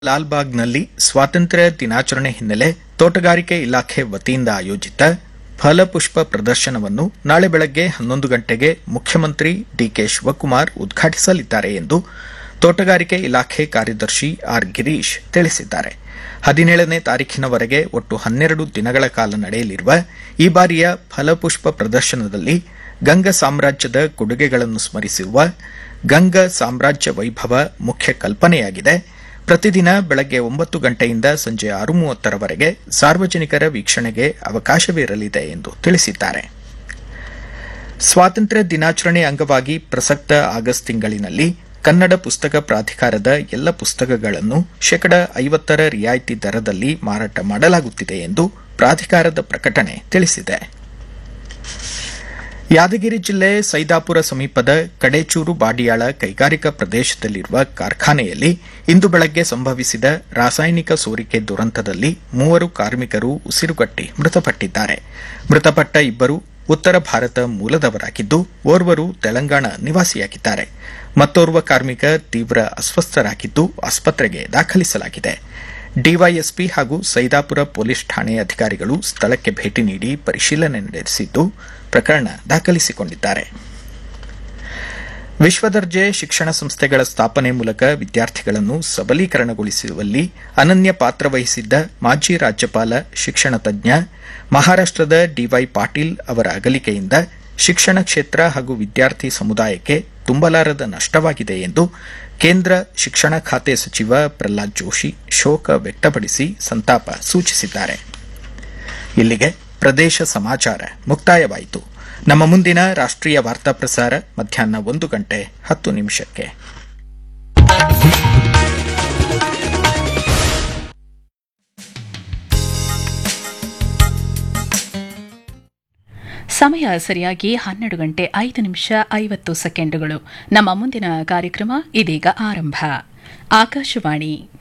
ಲಾಲ್ಬಾಗ್ನಲ್ಲಿ ಸ್ವಾತಂತ್ರ್ಯ ದಿನಾಚರಣೆ ಹಿನ್ನೆಲೆ ತೋಟಗಾರಿಕೆ ಇಲಾಖೆ ವತಿಯಿಂದ ಆಯೋಜಿತ ಫಲಪುಷ್ಪ ಪ್ರದರ್ಶನವನ್ನು ನಾಳೆ ಬೆಳಗ್ಗೆ ಹನ್ನೊಂದು ಗಂಟೆಗೆ ಮುಖ್ಯಮಂತ್ರಿ ಡಿಕೆ ಶಿವಕುಮಾರ್ ಉದ್ಘಾಟಿಸಲಿದ್ದಾರೆ ಎಂದು ತೋಟಗಾರಿಕೆ ಇಲಾಖೆ ಕಾರ್ಯದರ್ಶಿ ಆರ್ ಗಿರೀಶ್ ತಿಳಿಸಿದ್ದಾರೆ ಹದಿನೇಳನೇ ತಾರೀಖಿನವರೆಗೆ ಒಟ್ಟು ಹನ್ನೆರಡು ದಿನಗಳ ಕಾಲ ನಡೆಯಲಿರುವ ಈ ಬಾರಿಯ ಫಲಪುಷ್ಪ ಪ್ರದರ್ಶನದಲ್ಲಿ ಗಂಗ ಸಾಮ್ರಾಜ್ಯದ ಕೊಡುಗೆಗಳನ್ನು ಸ್ಮರಿಸಿರುವ ಗಂಗ ಸಾಮ್ರಾಜ್ಯ ವೈಭವ ಮುಖ್ಯ ಕಲ್ಪನೆಯಾಗಿದೆ ಪ್ರತಿದಿನ ಬೆಳಗ್ಗೆ ಒಂಬತ್ತು ಗಂಟೆಯಿಂದ ಸಂಜೆ ಆರು ಮೂವತ್ತರವರೆಗೆ ಸಾರ್ವಜನಿಕರ ವೀಕ್ಷಣೆಗೆ ಅವಕಾಶವಿರಲಿದೆ ಎಂದು ತಿಳಿಸಿದ್ದಾರೆ ಸ್ವಾತಂತ್ರ್ಯ ದಿನಾಚರಣೆ ಅಂಗವಾಗಿ ಪ್ರಸಕ್ತ ಆಗಸ್ಟ್ ತಿಂಗಳಿನಲ್ಲಿ ಕನ್ನಡ ಪುಸ್ತಕ ಪ್ರಾಧಿಕಾರದ ಎಲ್ಲ ಪುಸ್ತಕಗಳನ್ನು ಶೇಕಡ ಐವತ್ತರ ರಿಯಾಯಿತಿ ದರದಲ್ಲಿ ಮಾರಾಟ ಮಾಡಲಾಗುತ್ತಿದೆ ಎಂದು ಪ್ರಾಧಿಕಾರದ ಪ್ರಕಟಣೆ ತಿಳಿಸಿದೆ ಯಾದಗಿರಿ ಜಿಲ್ಲೆ ಸೈದಾಪುರ ಸಮೀಪದ ಕಡೇಚೂರು ಬಾಡಿಯಾಳ ಕೈಗಾರಿಕಾ ಪ್ರದೇಶದಲ್ಲಿರುವ ಕಾರ್ಖಾನೆಯಲ್ಲಿ ಇಂದು ಬೆಳಗ್ಗೆ ಸಂಭವಿಸಿದ ರಾಸಾಯನಿಕ ಸೋರಿಕೆ ದುರಂತದಲ್ಲಿ ಮೂವರು ಕಾರ್ಮಿಕರು ಉಸಿರುಗಟ್ಟಿ ಮೃತಪಟ್ಟಿದ್ದಾರೆ ಮೃತಪಟ್ಟ ಇಬ್ಬರು ಉತ್ತರ ಭಾರತ ಮೂಲದವರಾಗಿದ್ದು ಓರ್ವರು ತೆಲಂಗಾಣ ನಿವಾಸಿಯಾಗಿದ್ದಾರೆ ಮತ್ತೋರ್ವ ಕಾರ್ಮಿಕ ತೀವ್ರ ಅಸ್ವಸ್ಥರಾಗಿದ್ದು ಆಸ್ಪತ್ರೆಗೆ ದಾಖಲಿಸಲಾಗಿದೆ ಡಿವೈಎಸ್ಪಿ ಹಾಗೂ ಸೈದಾಪುರ ಪೊಲೀಸ್ ಠಾಣೆ ಅಧಿಕಾರಿಗಳು ಸ್ಥಳಕ್ಕೆ ಭೇಟಿ ನೀಡಿ ಪರಿಶೀಲನೆ ನಡೆಸಿದ್ದು ಪ್ರಕರಣ ದಾಖಲಿಸಿಕೊಂಡಿದ್ದಾರೆ ವಿಶ್ವದರ್ಜೆ ಶಿಕ್ಷಣ ಸಂಸ್ಥೆಗಳ ಸ್ಥಾಪನೆ ಮೂಲಕ ವಿದ್ಯಾರ್ಥಿಗಳನ್ನು ಸಬಲೀಕರಣಗೊಳಿಸುವಲ್ಲಿ ಅನನ್ಯ ಪಾತ್ರ ವಹಿಸಿದ್ದ ಮಾಜಿ ರಾಜ್ಯಪಾಲ ಶಿಕ್ಷಣ ತಜ್ಞ ಮಹಾರಾಷ್ಟದ ಡಿವೈ ಪಾಟೀಲ್ ಅವರ ಅಗಲಿಕೆಯಿಂದ ಶಿಕ್ಷಣ ಕ್ಷೇತ್ರ ಹಾಗೂ ವಿದ್ಯಾರ್ಥಿ ಸಮುದಾಯಕ್ಕೆ ತುಂಬಲಾರದ ನಷ್ಟವಾಗಿದೆ ಎಂದು ಕೇಂದ್ರ ಶಿಕ್ಷಣ ಖಾತೆ ಸಚಿವ ಪ್ರಹ್ಲಾದ್ ಜೋಶಿ ಶೋಕ ವ್ಯಕ್ತಪಡಿಸಿ ಸಂತಾಪ ಸೂಚಿಸಿದ್ದಾರೆ ಇಲ್ಲಿಗೆ ಪ್ರದೇಶ ಸಮಾಚಾರ ಮುಕ್ತಾಯವಾಯಿತು ನಮ್ಮ ಮುಂದಿನ ರಾಷ್ಟ್ರೀಯ ವಾರ್ತಾ ಪ್ರಸಾರ ಮಧ್ಯಾಹ್ನ ಒಂದು ಗಂಟೆ ಹತ್ತು ನಿಮಿಷಕ್ಕೆ ಸಮಯ ಸರಿಯಾಗಿ ಹನ್ನೆರಡು ಗಂಟೆ ಐದು ನಿಮಿಷ ಐವತ್ತು ಸೆಕೆಂಡುಗಳು ನಮ್ಮ ಮುಂದಿನ ಕಾರ್ಯಕ್ರಮ ಇದೀಗ ಆರಂಭ ಆಕಾಶವಾಣಿ